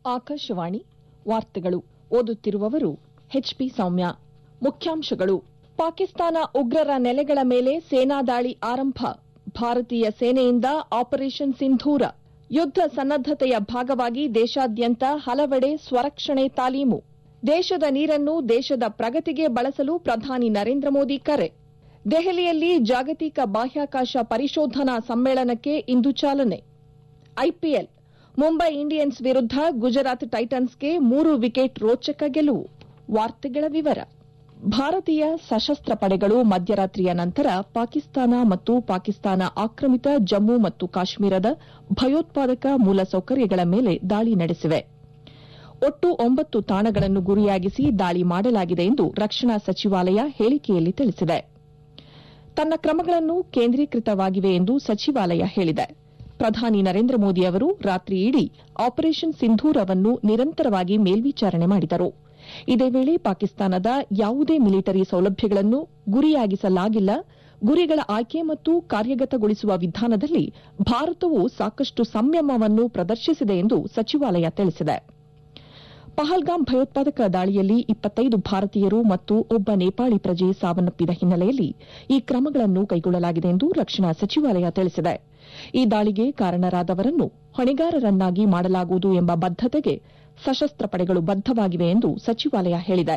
ಆಕಾಶವಾಣಿ ವಾರ್ತೆಗಳು ಓದುತ್ತಿರುವವರು ಎಚ್ಪಿ ಸೌಮ್ಯ ಮುಖ್ಯಾಂಶಗಳು ಪಾಕಿಸ್ತಾನ ಉಗ್ರರ ನೆಲೆಗಳ ಮೇಲೆ ಸೇನಾ ದಾಳಿ ಆರಂಭ ಭಾರತೀಯ ಸೇನೆಯಿಂದ ಆಪರೇಷನ್ ಸಿಂಧೂರ ಯುದ್ದ ಸನ್ನದ್ದತೆಯ ಭಾಗವಾಗಿ ದೇಶಾದ್ಯಂತ ಹಲವೆಡೆ ಸ್ವರಕ್ಷಣೆ ತಾಲೀಮು ದೇಶದ ನೀರನ್ನು ದೇಶದ ಪ್ರಗತಿಗೆ ಬಳಸಲು ಪ್ರಧಾನಿ ನರೇಂದ್ರ ಮೋದಿ ಕರೆ ದೆಹಲಿಯಲ್ಲಿ ಜಾಗತಿಕ ಬಾಹ್ಯಾಕಾಶ ಪರಿಶೋಧನಾ ಸಮ್ಮೇಳನಕ್ಕೆ ಇಂದು ಚಾಲನೆ ಐಪಿಎಲ್ ಮುಂಬೈ ಇಂಡಿಯನ್ಸ್ ವಿರುದ್ದ ಗುಜರಾತ್ ಟೈಟನ್ಸ್ಗೆ ಮೂರು ವಿಕೆಟ್ ರೋಚಕ ಗೆಲುವು ವಾರ್ತೆಗಳ ವಿವರ ಭಾರತೀಯ ಸಶಸ್ತ್ರ ಪಡೆಗಳು ಮಧ್ಯರಾತ್ರಿಯ ನಂತರ ಪಾಕಿಸ್ತಾನ ಮತ್ತು ಪಾಕಿಸ್ತಾನ ಆಕ್ರಮಿತ ಜಮ್ಮು ಮತ್ತು ಕಾಶ್ಮೀರದ ಭಯೋತ್ಪಾದಕ ಮೂಲಸೌಕರ್ಯಗಳ ಮೇಲೆ ದಾಳಿ ನಡೆಸಿವೆ ಒಟ್ಟು ಒಂಬತ್ತು ತಾಣಗಳನ್ನು ಗುರಿಯಾಗಿಸಿ ದಾಳಿ ಮಾಡಲಾಗಿದೆ ಎಂದು ರಕ್ಷಣಾ ಸಚಿವಾಲಯ ಹೇಳಿಕೆಯಲ್ಲಿ ತಿಳಿಸಿದೆ ತನ್ನ ಕ್ರಮಗಳನ್ನು ಕೇಂದ್ರೀಕೃತವಾಗಿವೆ ಎಂದು ಸಚಿವಾಲಯ ಹೇಳಿದೆ ಪ್ರಧಾನಿ ನರೇಂದ್ರ ಮೋದಿ ಅವರು ರಾತ್ರಿಯಿಡೀ ಆಪರೇಷನ್ ಸಿಂಧೂರವನ್ನು ನಿರಂತರವಾಗಿ ಮೇಲ್ವಿಚಾರಣೆ ಮಾಡಿದರು ಇದೇ ವೇಳೆ ಪಾಕಿಸ್ತಾನದ ಯಾವುದೇ ಮಿಲಿಟರಿ ಸೌಲಭ್ಯಗಳನ್ನು ಗುರಿಯಾಗಿಸಲಾಗಿಲ್ಲ ಗುರಿಗಳ ಆಯ್ಕೆ ಮತ್ತು ಕಾರ್ಯಗತಗೊಳಿಸುವ ವಿಧಾನದಲ್ಲಿ ಭಾರತವು ಸಾಕಷ್ಟು ಸಂಯಮವನ್ನು ಪ್ರದರ್ಶಿಸಿದೆ ಎಂದು ಸಚಿವಾಲಯ ತಿಳಿಸಿದೆ ಪಹಲ್ಗಾಮ್ ಭಯೋತ್ಪಾದಕ ದಾಳಿಯಲ್ಲಿ ಇಪ್ಪತ್ತೈದು ಭಾರತೀಯರು ಮತ್ತು ಒಬ್ಬ ನೇಪಾಳಿ ಪ್ರಜೆ ಸಾವನ್ನಪ್ಪಿದ ಹಿನ್ನೆಲೆಯಲ್ಲಿ ಈ ಕ್ರಮಗಳನ್ನು ಕೈಗೊಳ್ಳಲಾಗಿದೆ ಎಂದು ರಕ್ಷಣಾ ಸಚಿವಾಲಯ ತಿಳಿಸಿದೆ ಈ ದಾಳಿಗೆ ಕಾರಣರಾದವರನ್ನು ಹೊಣೆಗಾರರನ್ನಾಗಿ ಮಾಡಲಾಗುವುದು ಎಂಬ ಬದ್ದತೆಗೆ ಸಶಸ್ತ್ರ ಪಡೆಗಳು ಬದ್ದವಾಗಿವೆ ಎಂದು ಸಚಿವಾಲಯ ಹೇಳಿದೆ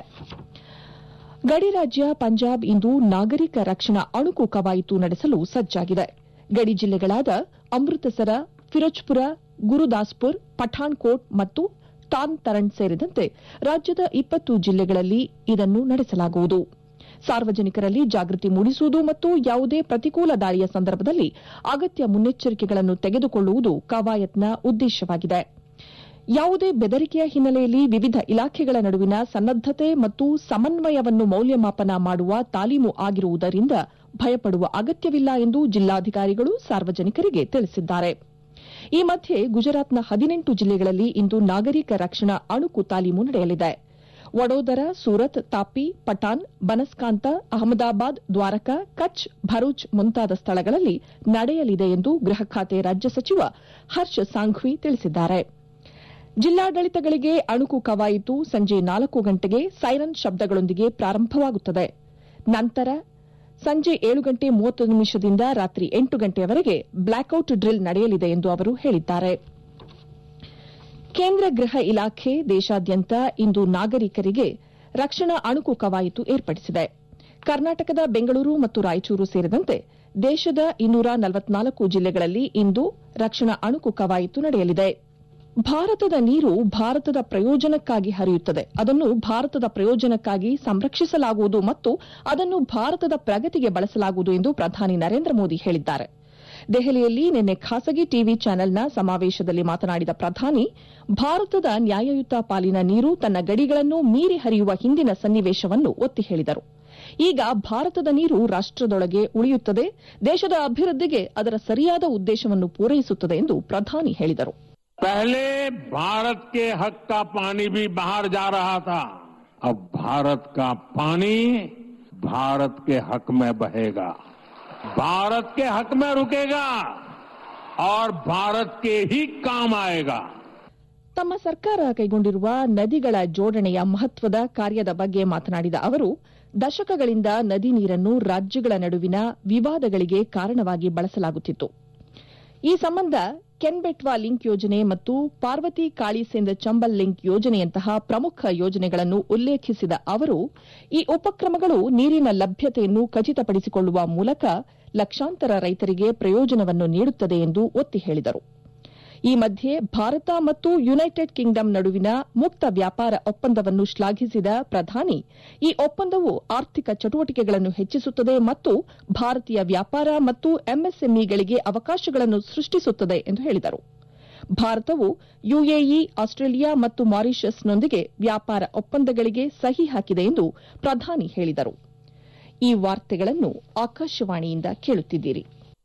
ಗಡಿ ರಾಜ್ಯ ಪಂಜಾಬ್ ಇಂದು ನಾಗರಿಕ ರಕ್ಷಣಾ ಅಣುಕು ಕವಾಯಿತು ನಡೆಸಲು ಸಜ್ಜಾಗಿದೆ ಗಡಿ ಜಿಲ್ಲೆಗಳಾದ ಅಮೃತಸರ ಫಿರೋಜ್ಪುರ ಗುರುದಾಸ್ಪುರ್ ಪಠಾಣ್ಕೋಟ್ ಮತ್ತು ತಾನ್ ತರಣ್ ಸೇರಿದಂತೆ ರಾಜ್ಯದ ಇಪ್ಪತ್ತು ಜಿಲ್ಲೆಗಳಲ್ಲಿ ಇದನ್ನು ನಡೆಸಲಾಗುವುದು ಸಾರ್ವಜನಿಕರಲ್ಲಿ ಜಾಗೃತಿ ಮೂಡಿಸುವುದು ಮತ್ತು ಯಾವುದೇ ಪ್ರತಿಕೂಲ ದಾಳಿಯ ಸಂದರ್ಭದಲ್ಲಿ ಅಗತ್ಯ ಮುನ್ನೆಚ್ಚರಿಕೆಗಳನ್ನು ತೆಗೆದುಕೊಳ್ಳುವುದು ಕವಾಯತ್ನ ಉದ್ದೇಶವಾಗಿದೆ ಯಾವುದೇ ಬೆದರಿಕೆಯ ಹಿನ್ನೆಲೆಯಲ್ಲಿ ವಿವಿಧ ಇಲಾಖೆಗಳ ನಡುವಿನ ಸನ್ನದ್ದತೆ ಮತ್ತು ಸಮನ್ವಯವನ್ನು ಮೌಲ್ಯಮಾಪನ ಮಾಡುವ ತಾಲೀಮು ಆಗಿರುವುದರಿಂದ ಭಯಪಡುವ ಅಗತ್ಯವಿಲ್ಲ ಎಂದು ಜಿಲ್ಲಾಧಿಕಾರಿಗಳು ಸಾರ್ವಜನಿಕರಿಗೆ ತಿಳಿಸಿದ್ದಾರೆ ಈ ಮಧ್ಯೆ ಗುಜರಾತ್ನ ಹದಿನೆಂಟು ಜಿಲ್ಲೆಗಳಲ್ಲಿ ಇಂದು ನಾಗರಿಕ ರಕ್ಷಣಾ ಅಣುಕು ತಾಲೀಮು ನಡೆಯಲಿದೆ ವಡೋದರ ಸೂರತ್ ತಾಪಿ ಪಟಾನ್ ಬನಸ್ಕಾಂತ ಅಹಮದಾಬಾದ್ ದ್ವಾರಕಾ ಕಚ್ ಭರೂಚ್ ಮುಂತಾದ ಸ್ಥಳಗಳಲ್ಲಿ ನಡೆಯಲಿದೆ ಎಂದು ಗೃಹ ಖಾತೆ ರಾಜ್ಯ ಸಚಿವ ಹರ್ಷ ಸಾಂಘ್ವಿ ತಿಳಿಸಿದ್ದಾರೆ ಜಿಲ್ಲಾಡಳಿತಗಳಿಗೆ ಅಣುಕು ಕವಾಯಿತು ಸಂಜೆ ನಾಲ್ಕು ಗಂಟೆಗೆ ಸೈರನ್ ಶಬ್ದಗಳೊಂದಿಗೆ ಪ್ರಾರಂಭವಾಗುತ್ತದೆ ನಂತರ ಸಂಜೆ ಏಳು ಗಂಟೆ ಮೂವತ್ತು ನಿಮಿಷದಿಂದ ರಾತ್ರಿ ಎಂಟು ಗಂಟೆಯವರೆಗೆ ಬ್ಲಾಕ್ಔಟ್ ಡ್ರಿಲ್ ನಡೆಯಲಿದೆ ಎಂದು ಅವರು ಹೇಳಿದ್ದಾರೆ ಕೇಂದ್ರ ಗೃಹ ಇಲಾಖೆ ದೇಶಾದ್ಯಂತ ಇಂದು ನಾಗರಿಕರಿಗೆ ರಕ್ಷಣಾ ಅಣುಕು ಕವಾಯಿತು ಏರ್ಪಡಿಸಿದೆ ಕರ್ನಾಟಕದ ಬೆಂಗಳೂರು ಮತ್ತು ರಾಯಚೂರು ಸೇರಿದಂತೆ ದೇಶದ ಇನ್ನೂರ ನಲವತ್ನಾಲ್ಕು ಜಿಲ್ಲೆಗಳಲ್ಲಿ ಇಂದು ರಕ್ಷಣಾ ಅಣುಕು ಕವಾಯಿತು ನಡೆಯಲಿದೆ ಭಾರತದ ನೀರು ಭಾರತದ ಪ್ರಯೋಜನಕ್ಕಾಗಿ ಹರಿಯುತ್ತದೆ ಅದನ್ನು ಭಾರತದ ಪ್ರಯೋಜನಕ್ಕಾಗಿ ಸಂರಕ್ಷಿಸಲಾಗುವುದು ಮತ್ತು ಅದನ್ನು ಭಾರತದ ಪ್ರಗತಿಗೆ ಬಳಸಲಾಗುವುದು ಎಂದು ಪ್ರಧಾನಿ ನರೇಂದ್ರ ಮೋದಿ ಹೇಳಿದ್ದಾರೆ ದೆಹಲಿಯಲ್ಲಿ ನಿನ್ನೆ ಖಾಸಗಿ ಟಿವಿ ಚಾನೆಲ್ನ ಸಮಾವೇಶದಲ್ಲಿ ಮಾತನಾಡಿದ ಪ್ರಧಾನಿ ಭಾರತದ ನ್ಯಾಯಯುತ ಪಾಲಿನ ನೀರು ತನ್ನ ಗಡಿಗಳನ್ನು ಮೀರಿ ಹರಿಯುವ ಹಿಂದಿನ ಸನ್ನಿವೇಶವನ್ನು ಒತ್ತಿ ಹೇಳಿದರು ಈಗ ಭಾರತದ ನೀರು ರಾಷ್ಟದೊಳಗೆ ಉಳಿಯುತ್ತದೆ ದೇಶದ ಅಭಿವೃದ್ಧಿಗೆ ಅದರ ಸರಿಯಾದ ಉದ್ದೇಶವನ್ನು ಪೂರೈಸುತ್ತದೆ ಎಂದು ಪ್ರಧಾನಿ ಹೇಳಿದರು पहले भारत के हक का पानी भी बाहर जा रहा था अब भारत का पानी भारत के हक में बहेगा भारत के हक में रुकेगा और भारत के ही काम आएगा ತಮ್ಮ ಸರ್ಕಾರ ಕೈಗೊಂಡಿರುವ ನದಿಗಳ ಜೋಡಣೆಯ ಮಹತ್ವದ ಕಾರ್ಯದ ಬಗ್ಗೆ ಮಾತನಾಡಿದ ಅವರು ದಶಕಗಳಿಂದ ನದಿ ನೀರನ್ನು ರಾಜ್ಯಗಳ ನಡುವಿನ ವಿವಾದಗಳಿಗೆ ಕಾರಣವಾಗಿ ಬಳಸಲಾಗುತ್ತಿತ್ತು ಈ ಸಂಬಂಧ ಕೆನ್ಬೆಟ್ವಾ ಲಿಂಕ್ ಯೋಜನೆ ಮತ್ತು ಪಾರ್ವತಿ ಕಾಳಿಸೆಂದ್ ಚಂಬಲ್ ಲಿಂಕ್ ಯೋಜನೆಯಂತಹ ಪ್ರಮುಖ ಯೋಜನೆಗಳನ್ನು ಉಲ್ಲೇಖಿಸಿದ ಅವರು ಈ ಉಪಕ್ರಮಗಳು ನೀರಿನ ಲಭ್ಯತೆಯನ್ನು ಖಚಿತಪಡಿಸಿಕೊಳ್ಳುವ ಮೂಲಕ ಲಕ್ಷಾಂತರ ರೈತರಿಗೆ ಪ್ರಯೋಜನವನ್ನು ನೀಡುತ್ತದೆ ಎಂದು ಒತ್ತಿ ಹೇಳಿದರು ಈ ಮಧ್ಯೆ ಭಾರತ ಮತ್ತು ಯುನೈಟೆಡ್ ಕಿಂಗ್ಡಮ್ ನಡುವಿನ ಮುಕ್ತ ವ್ಯಾಪಾರ ಒಪ್ಪಂದವನ್ನು ಶ್ಲಾಘಿಸಿದ ಪ್ರಧಾನಿ ಈ ಒಪ್ಪಂದವು ಆರ್ಥಿಕ ಚಟುವಟಿಕೆಗಳನ್ನು ಹೆಚ್ಚಿಸುತ್ತದೆ ಮತ್ತು ಭಾರತೀಯ ವ್ಯಾಪಾರ ಮತ್ತು ಎಂಎಸ್ಎಂಇಗಳಿಗೆ ಅವಕಾಶಗಳನ್ನು ಸೃಷ್ಟಿಸುತ್ತದೆ ಎಂದು ಹೇಳಿದರು ಭಾರತವು ಯುಎಇ ಆಸ್ಟ್ರೇಲಿಯಾ ಮತ್ತು ಮಾರಿಷಸ್ನೊಂದಿಗೆ ವ್ಯಾಪಾರ ಒಪ್ಪಂದಗಳಿಗೆ ಸಹಿ ಹಾಕಿದೆ ಎಂದು ಪ್ರಧಾನಿ ಹೇಳಿದರು ಈ ವಾರ್ತೆಗಳನ್ನು ಆಕಾಶವಾಣಿಯಿಂದ ಕೇಳುತ್ತಿದ್ದೀರಿ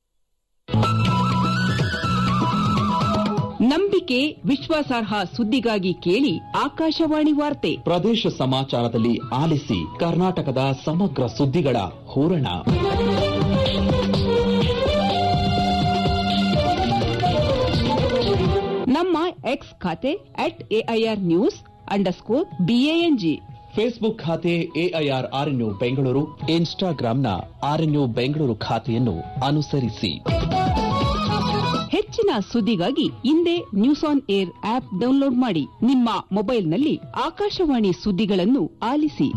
ನಂಬಿಕೆ ವಿಶ್ವಾಸಾರ್ಹ ಸುದ್ದಿಗಾಗಿ ಕೇಳಿ ಆಕಾಶವಾಣಿ ವಾರ್ತೆ ಪ್ರದೇಶ ಸಮಾಚಾರದಲ್ಲಿ ಆಲಿಸಿ ಕರ್ನಾಟಕದ ಸಮಗ್ರ ಸುದ್ದಿಗಳ ಹೂರಣ ನಮ್ಮ ಎಕ್ಸ್ ಖಾತೆ at A I R news underscore B A N G Facebook ಖಾತೆ ಎಐಆರ್ ಆರ್ಎನ್ಯು ಬೆಂಗಳೂರು ಇನ್ಸ್ಟಾಗ್ರಾಂನ ಆರ್ಎನ್ಯು ಬೆಂಗಳೂರು ಖಾತೆಯನ್ನು ಅನುಸರಿಸಿ ಹೆಚ್ಚಿನ ಸುದ್ದಿಗಾಗಿ ಹಿಂದೆ news on air app download ಮಾಡಿ ನಿಮ್ಮ ಮೊಬೈಲ್ನಲ್ಲಿ ಆಕಾಶವಾಣಿ ಸುದ್ದಿಗಳನ್ನು ಆಲಿಸಿ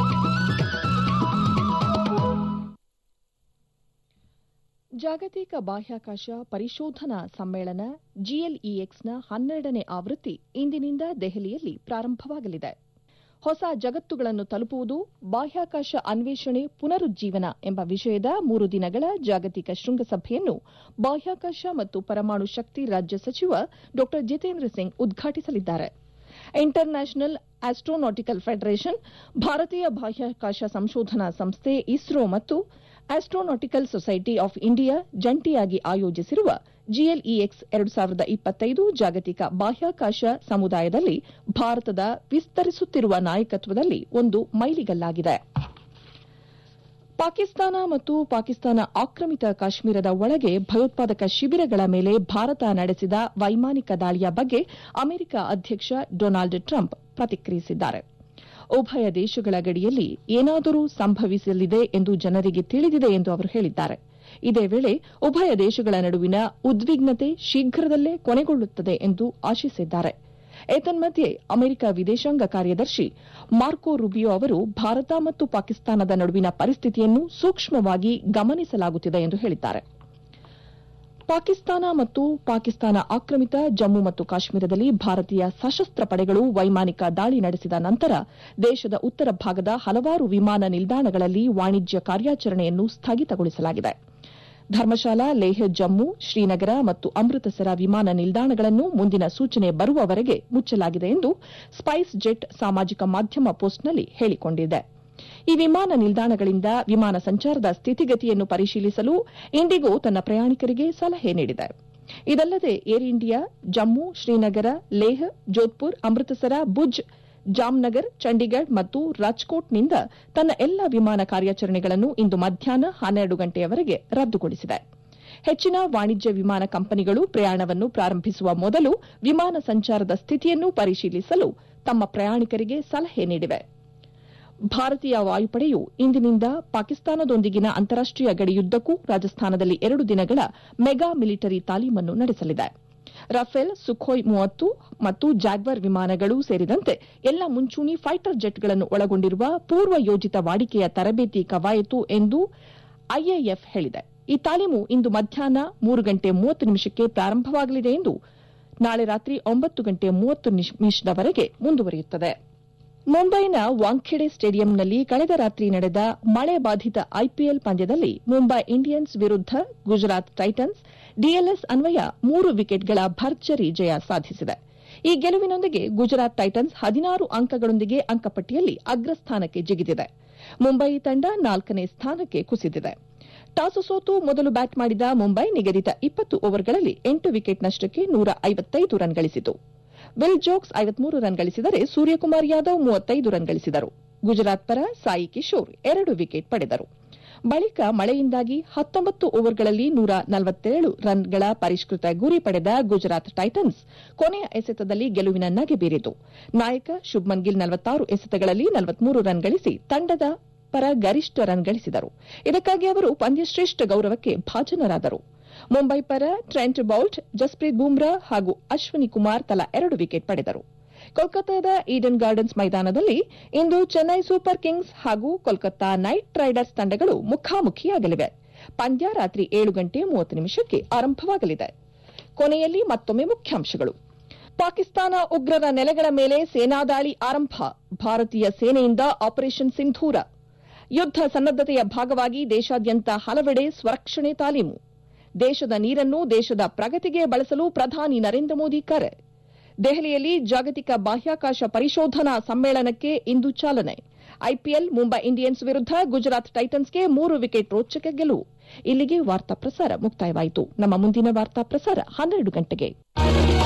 ಜಾಗತಿಕ ಬಾಹ್ಯಾಕಾಶ ಪರಿಶೋಧನಾ ಸಮ್ಮೇಳನ ಜಿಎಲ್ಇಎಕ್ಸ್ನ ಹನ್ನೆರಡನೇ ಆವೃತ್ತಿ ಇಂದಿನಿಂದ ದೆಹಲಿಯಲ್ಲಿ ಪ್ರಾರಂಭವಾಗಲಿದೆ ಹೊಸ ಜಗತ್ತುಗಳನ್ನು ತಲುಪುವುದು ಬಾಹ್ಯಾಕಾಶ ಅನ್ವೇಷಣೆ ಪುನರುಜ್ಜೀವನ ಎಂಬ ವಿಷಯದ ಮೂರು ದಿನಗಳ ಜಾಗತಿಕ ಶೃಂಗಸಭೆಯನ್ನು ಬಾಹ್ಯಾಕಾಶ ಮತ್ತು ಪರಮಾಣು ಶಕ್ತಿ ರಾಜ್ಯ ಸಚಿವ ಡಾ ಜಿತೇಂದ್ರ ಸಿಂಗ್ ಉದ್ಘಾಟಿಸಲಿದ್ದಾರೆ ಇಂಟರ್ ನ್ಯಾಷನಲ್ ಆಸ್ಟ್ರೋನಾಟಿಕಲ್ ಫೆಡರೇಷನ್ ಭಾರತೀಯ ಬಾಹ್ಯಾಕಾಶ ಸಂಶೋಧನಾ ಸಂಸ್ಥೆ ಇಸ್ರೋ ಮತ್ತು ಆಸ್ಟ್ರೋನಾಟಿಕಲ್ ಸೊಸೈಟಿ ಆಫ್ ಇಂಡಿಯಾ ಜಂಟಿಯಾಗಿ ಆಯೋಜಿಸಿರುವ ಜಿಎಲ್ಇಎಕ್ಸ್ ಎರಡು ಸಾವಿರದ ಇಪ್ಪತ್ತೈದು ಜಾಗತಿಕ ಬಾಹ್ಯಾಕಾಶ ಸಮುದಾಯದಲ್ಲಿ ಭಾರತದ ವಿಸ್ತರಿಸುತ್ತಿರುವ ನಾಯಕತ್ವದಲ್ಲಿ ಒಂದು ಮೈಲಿಗಲ್ಲಾಗಿದೆ ಪಾಕಿಸ್ತಾನ ಮತ್ತು ಪಾಕಿಸ್ತಾನ ಆಕ್ರಮಿತ ಕಾಶ್ಮೀರದ ಒಳಗೆ ಭಯೋತ್ಪಾದಕ ಶಿಬಿರಗಳ ಮೇಲೆ ಭಾರತ ನಡೆಸಿದ ವೈಮಾನಿಕ ದಾಳಿಯ ಬಗ್ಗೆ ಅಮೆರಿಕ ಅಧ್ಯಕ್ಷ ಡೊನಾಲ್ಡ್ ಟ್ರಂಪ್ ಪ್ರತಿಕ್ರಿಯಿಸಿದ್ದಾರೆ ಉಭಯ ದೇಶಗಳ ಗಡಿಯಲ್ಲಿ ಏನಾದರೂ ಸಂಭವಿಸಲಿದೆ ಎಂದು ಜನರಿಗೆ ತಿಳಿದಿದೆ ಎಂದು ಅವರು ಹೇಳಿದ್ದಾರೆ ಇದೇ ವೇಳೆ ಉಭಯ ದೇಶಗಳ ನಡುವಿನ ಉದ್ವಿಗ್ನತೆ ಶೀಘ್ರದಲ್ಲೇ ಕೊನೆಗೊಳ್ಳುತ್ತದೆ ಎಂದು ಆಶಿಸಿದ್ದಾರೆ ಏತನ್ಮಧ್ಯೆ ಅಮೆರಿಕ ವಿದೇಶಾಂಗ ಕಾರ್ಯದರ್ಶಿ ಮಾರ್ಕೋ ರುಬಿಯೋ ಅವರು ಭಾರತ ಮತ್ತು ಪಾಕಿಸ್ತಾನದ ನಡುವಿನ ಪರಿಸ್ಥಿತಿಯನ್ನು ಸೂಕ್ಷ್ಮವಾಗಿ ಗಮನಿಸಲಾಗುತ್ತಿದೆ ಎಂದು ಹೇಳಿದ್ದಾರೆ ಪಾಕಿಸ್ತಾನ ಮತ್ತು ಪಾಕಿಸ್ತಾನ ಆಕ್ರಮಿತ ಜಮ್ಮು ಮತ್ತು ಕಾಶ್ಮೀರದಲ್ಲಿ ಭಾರತೀಯ ಸಶಸ್ತ್ರ ಪಡೆಗಳು ವೈಮಾನಿಕ ದಾಳಿ ನಡೆಸಿದ ನಂತರ ದೇಶದ ಉತ್ತರ ಭಾಗದ ಹಲವಾರು ವಿಮಾನ ನಿಲ್ದಾಣಗಳಲ್ಲಿ ವಾಣಿಜ್ಯ ಕಾರ್ಯಾಚರಣೆಯನ್ನು ಸ್ಥಗಿತಗೊಳಿಸಲಾಗಿದೆ ಧರ್ಮಶಾಲಾ ಲೇಹ್ ಜಮ್ಮು ಶ್ರೀನಗರ ಮತ್ತು ಅಮೃತಸರ ವಿಮಾನ ನಿಲ್ದಾಣಗಳನ್ನು ಮುಂದಿನ ಸೂಚನೆ ಬರುವವರೆಗೆ ಮುಚ್ಚಲಾಗಿದೆ ಎಂದು ಸ್ಪೈಸ್ ಜೆಟ್ ಸಾಮಾಜಿಕ ಮಾಧ್ಯಮ ಪೋಸ್ಟ್ನಲ್ಲಿ ಹೇಳಿಕೊಂಡಿದೆ ಈ ವಿಮಾನ ನಿಲ್ದಾಣಗಳಿಂದ ವಿಮಾನ ಸಂಚಾರದ ಸ್ಥಿತಿಗತಿಯನ್ನು ಪರಿಶೀಲಿಸಲು ಇಂಡಿಗೋ ತನ್ನ ಪ್ರಯಾಣಿಕರಿಗೆ ಸಲಹೆ ನೀಡಿದೆ ಇದಲ್ಲದೆ ಏರ್ ಇಂಡಿಯಾ ಜಮ್ಮು ಶ್ರೀನಗರ ಲೇಹ್ ಜೋಧ್ಪುರ್ ಅಮೃತಸರ ಭುಜ್ ಜಾಮ್ನಗರ್ ಚಂಡೀಗಢ್ ಮತ್ತು ರಾಜ್ಕೋಟ್ನಿಂದ ತನ್ನ ಎಲ್ಲ ವಿಮಾನ ಕಾರ್ಯಾಚರಣೆಗಳನ್ನು ಇಂದು ಮಧ್ಯಾಹ್ನ ಹನ್ನೆರಡು ಗಂಟೆಯವರೆಗೆ ರದ್ದುಗೊಳಿಸಿದೆ ಹೆಚ್ಚಿನ ವಾಣಿಜ್ಯ ವಿಮಾನ ಕಂಪನಿಗಳು ಪ್ರಯಾಣವನ್ನು ಪ್ರಾರಂಭಿಸುವ ಮೊದಲು ವಿಮಾನ ಸಂಚಾರದ ಸ್ಥಿತಿಯನ್ನು ಪರಿಶೀಲಿಸಲು ತಮ್ಮ ಪ್ರಯಾಣಿಕರಿಗೆ ಸಲಹೆ ನೀಡಿವೆ ಭಾರತೀಯ ವಾಯುಪಡೆಯು ಇಂದಿನಿಂದ ಪಾಕಿಸ್ತಾನದೊಂದಿಗಿನ ಅಂತಾರಾಷ್ಟೀಯ ಗಡಿಯುದ್ದಕ್ಕೂ ರಾಜಸ್ಥಾನದಲ್ಲಿ ಎರಡು ದಿನಗಳ ಮೆಗಾ ಮಿಲಿಟರಿ ತಾಲೀಮನ್ನು ನಡೆಸಲಿದೆ ರಫೇಲ್ ಸುಖೋಯ್ ಮೂವತ್ತು ಮತ್ತು ಜಾಗ್ವರ್ ವಿಮಾನಗಳು ಸೇರಿದಂತೆ ಎಲ್ಲ ಮುಂಚೂಣಿ ಫೈಟರ್ ಜೆಟ್ಗಳನ್ನು ಒಳಗೊಂಡಿರುವ ಪೂರ್ವ ಯೋಜಿತ ವಾಡಿಕೆಯ ತರಬೇತಿ ಕವಾಯತು ಎಂದು ಐಎಎಫ್ ಹೇಳಿದೆ ಈ ತಾಲೀಮು ಇಂದು ಮಧ್ಯಾಹ್ನ ಮೂರು ಗಂಟೆ ಮೂವತ್ತು ನಿಮಿಷಕ್ಕೆ ಪ್ರಾರಂಭವಾಗಲಿದೆ ಎಂದು ನಾಳೆ ರಾತ್ರಿ ಒಂಬತ್ತು ಗಂಟೆ ಮೂವತ್ತು ನಿಮಿಷದವರೆಗೆ ಮುಂದುವರಿಯುತ್ತದೆ ಮುಂಬೈನ ವಾಂಖೆಡೆ ಸ್ಟೇಡಿಯಂನಲ್ಲಿ ಕಳೆದ ರಾತ್ರಿ ನಡೆದ ಮಳೆ ಬಾಧಿತ ಐಪಿಎಲ್ ಪಂದ್ಯದಲ್ಲಿ ಮುಂಬೈ ಇಂಡಿಯನ್ಸ್ ವಿರುದ್ಧ ಗುಜರಾತ್ ಟೈಟನ್ಸ್ ಡಿಎಲ್ಎಸ್ ಅನ್ವಯ ಮೂರು ವಿಕೆಟ್ಗಳ ಭರ್ಜರಿ ಜಯ ಸಾಧಿಸಿದೆ ಈ ಗೆಲುವಿನೊಂದಿಗೆ ಗುಜರಾತ್ ಟೈಟನ್ಸ್ ಹದಿನಾರು ಅಂಕಗಳೊಂದಿಗೆ ಅಂಕಪಟ್ಟಿಯಲ್ಲಿ ಅಗ್ರಸ್ಥಾನಕ್ಕೆ ಜಿಗಿದಿದೆ ಮುಂಬೈ ತಂಡ ನಾಲ್ಕನೇ ಸ್ಥಾನಕ್ಕೆ ಕುಸಿದಿದೆ ಟಾಸ್ ಸೋತು ಮೊದಲು ಬ್ಯಾಟ್ ಮಾಡಿದ ಮುಂಬೈ ನಿಗದಿತ ಇಪ್ಪತ್ತು ಓವರ್ಗಳಲ್ಲಿ ಎಂಟು ವಿಕೆಟ್ ನಷ್ಟಕ್ಕೆ ನೂರ ಐವತ್ತೈದು ರನ್ ಗಳಿಸಿತು ವಿಲ್ ಜೋಕ್ಸ್ ಐವತ್ಮೂರು ರನ್ ಗಳಿಸಿದರೆ ಸೂರ್ಯಕುಮಾರ್ ಯಾದವ್ ಮೂವತ್ತೈದು ರನ್ ಗಳಿಸಿದರು ಗುಜರಾತ್ ಪರ ಸಾಯಿ ಕಿಶೋರ್ ಎರಡು ವಿಕೆಟ್ ಪಡೆದರು ಬಳಿಕ ಮಳೆಯಿಂದಾಗಿ ಹತ್ತೊಂಬತ್ತು ಓವರ್ಗಳಲ್ಲಿ ನೂರ ನಲವತ್ತೇಳು ರನ್ಗಳ ಪರಿಷ್ಕೃತ ಗುರಿ ಪಡೆದ ಗುಜರಾತ್ ಟೈಟನ್ಸ್ ಕೊನೆಯ ಎಸೆತದಲ್ಲಿ ಗೆಲುವಿನ ನಗೆ ಬೀರಿತು ನಾಯಕ ಶುಭ್ಮನ್ ಗಿಲ್ ನಲವತ್ತಾರು ಎಸೆತಗಳಲ್ಲಿ ನಲವತ್ಮೂರು ರನ್ ಗಳಿಸಿ ತಂಡದ ಪರ ಗರಿಷ್ಠ ರನ್ ಗಳಿಸಿದರು ಇದಕ್ಕಾಗಿ ಅವರು ಪಂದ್ಯಶ್ರೇಷ್ಠ ಗೌರವಕ್ಕೆ ಭಾಜನರಾದರು ಮುಂಬೈ ಪರ ಟ್ರೆಂಟ್ ಬೌಲ್ಟ್ ಜಸ್ಪ್ರೀತ್ ಬೂಮ್ರಾ ಹಾಗೂ ಅಶ್ವಿನಿ ಕುಮಾರ್ ತಲಾ ಎರಡು ವಿಕೆಟ್ ಪಡೆದರು ಕೋಲ್ಕತ್ತಾದ ಈಡನ್ ಗಾರ್ಡನ್ಸ್ ಮೈದಾನದಲ್ಲಿ ಇಂದು ಚೆನ್ನೈ ಸೂಪರ್ ಕಿಂಗ್ಸ್ ಹಾಗೂ ಕೋಲ್ಕತ್ತಾ ನೈಟ್ ರೈಡರ್ಸ್ ತಂಡಗಳು ಮುಖಾಮುಖಿಯಾಗಲಿವೆ ಪಂದ್ಯ ರಾತ್ರಿ ಏಳು ಗಂಟೆ ಮೂವತ್ತು ನಿಮಿಷಕ್ಕೆ ಆರಂಭವಾಗಲಿದೆ ಕೊನೆಯಲ್ಲಿ ಮತ್ತೊಮ್ಮೆ ಮುಖ್ಯಾಂಶಗಳು ಪಾಕಿಸ್ತಾನ ಉಗ್ರರ ನೆಲೆಗಳ ಮೇಲೆ ಸೇನಾದಾಳಿ ಆರಂಭ ಭಾರತೀಯ ಸೇನೆಯಿಂದ ಆಪರೇಷನ್ ಸಿಂಧೂರ ಯುದ್ದ ಸನ್ನದ್ದತೆಯ ಭಾಗವಾಗಿ ದೇಶಾದ್ಯಂತ ಹಲವೆಡೆ ಸ್ವರಕ್ಷಣೆ ತಾಲೀಮು ದೇಶದ ನೀರನ್ನು ದೇಶದ ಪ್ರಗತಿಗೆ ಬಳಸಲು ಪ್ರಧಾನಿ ನರೇಂದ್ರ ಮೋದಿ ಕರೆ ದೆಹಲಿಯಲ್ಲಿ ಜಾಗತಿಕ ಬಾಹ್ಯಾಕಾಶ ಪರಿಶೋಧನಾ ಸಮ್ಮೇಳನಕ್ಕೆ ಇಂದು ಚಾಲನೆ ಐಪಿಎಲ್ ಮುಂಬೈ ಇಂಡಿಯನ್ಸ್ ವಿರುದ್ಧ ಗುಜರಾತ್ ಟೈಟನ್ಸ್ಗೆ ಮೂರು ವಿಕೆಟ್ ರೋಚಕ ಗೆಲುವು ಇಲ್ಲಿಗೆ ವಾರ್ತಾ ಪ್ರಸಾರ ಮುಕ್ತಾಯವಾಯಿತು ನಮ್ಮ ಮುಂದಿನ ವಾರ್ತಾ ಪ್ರಸಾರ ಹನ್ನೆರಡು ಗಂಟೆಗೆ